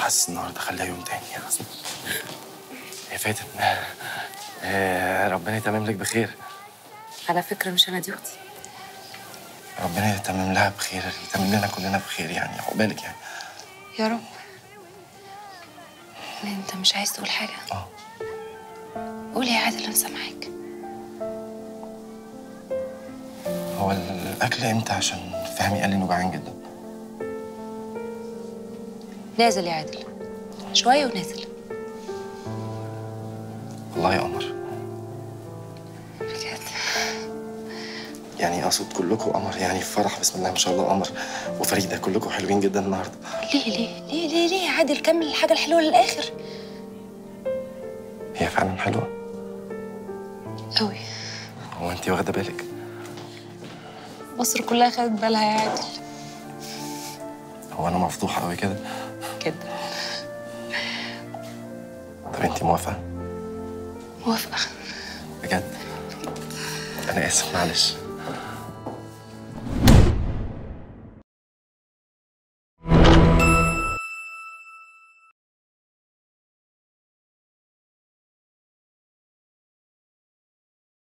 حاسس النهارده خليها يوم تاني يا حسن يا فاتن آه، ربنا يتمم لك بخير على فكرة مش أنا دي أختي ربنا يتمم لها بخير يتمم لنا كلنا بخير يعني عقبالك يعني يا رب أنت مش عايز تقول حاجة؟ اه قول يا عادل أنا سامعاك هو الاكل امتى عشان فهمي قال لي انه جعان جدا نازل يا عادل شوية ونازل والله يا قمر بجد يعني اقصد كلكم قمر يعني في فرح بسم الله ما شاء الله قمر وفريده كلكم حلوين جدا النهارده ليه ليه ليه ليه ليه يا عادل كمل الحاجة الحلوة للآخر هي فعلا حلوه قوي هو انت واخده بالك مصر كلها خدت بالها يا عادل هو انا مفضوحه قوي كده كده طب انت موافقه موافقة بجد انا اسف معلش